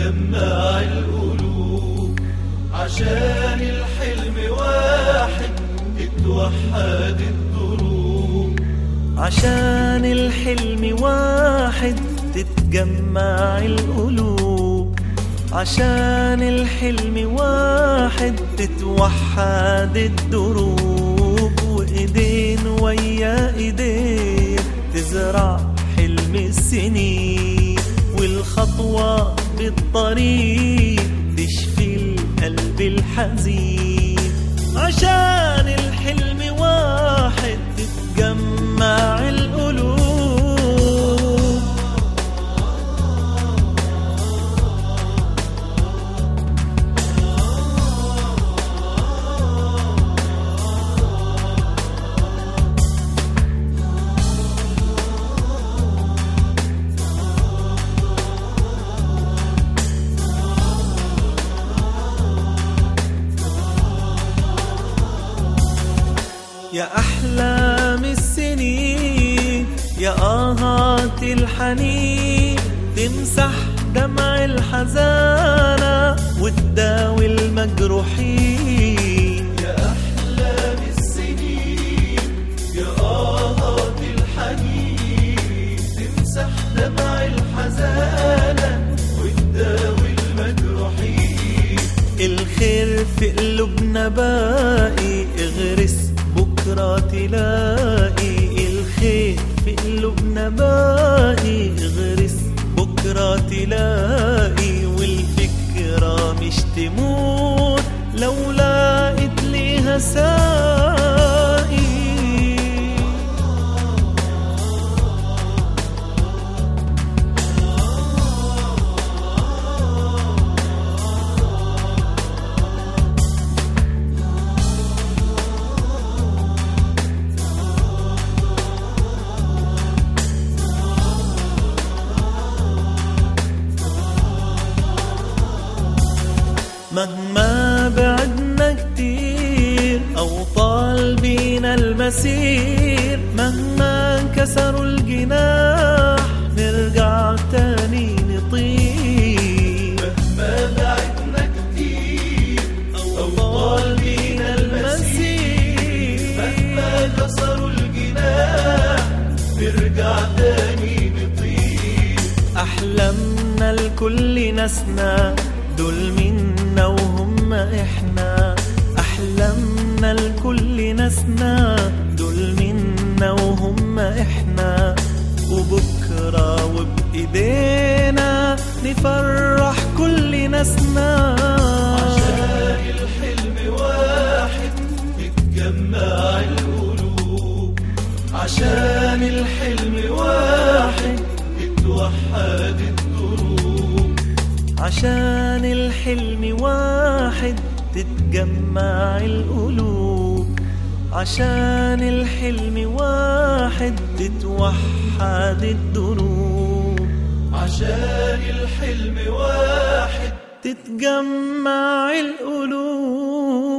تتجمع القلوب عشان الحلم واحد اتوحد الدروب عشان الحلم واحد تتجمع القلوب عشان الحلم واحد تتوحد الدروب وايدين ويا ايدين تزرع حلم السنين والخطوة بالطريق تشفي القلب الحزين عشان الحلم واحد تتجمع القلوب يا أحلام السنين يا آهات الحنين تمسح دمع الحزانة وتداوي المجروحين يا أحلام السنين يا آهات الحنين تمسح دمع الحزانة وتداوي المجروحين الخير في قلوبنا باقي اغرس بكرة تلاقي الخير في قلوبنا باقي اغرس بكرة تلاقي والفكرة مش تموت لو لقيت ليها ساقي مهما بعدنا كتير أو طال بينا المسير مهما كسروا الجناح نرجع تاني نطير ما بعدنا كتير أو طال بينا المسير مهما كسروا الجناح نرجع تاني نطير أحلامنا لكل ناسنا دول منا وهم إحنا أحلامنا لكل ناسنا دول منا وهم إحنا وبكرة وبإيدينا نفرح كل ناسنا عشان الحلم واحد تتجمع القلوب عشان الحلم واحد تتوحد الدروب عشان الحلم واحد تتجمع القلوب عشان الحلم واحد تتوحد الدروب عشان الحلم واحد تتجمع القلوب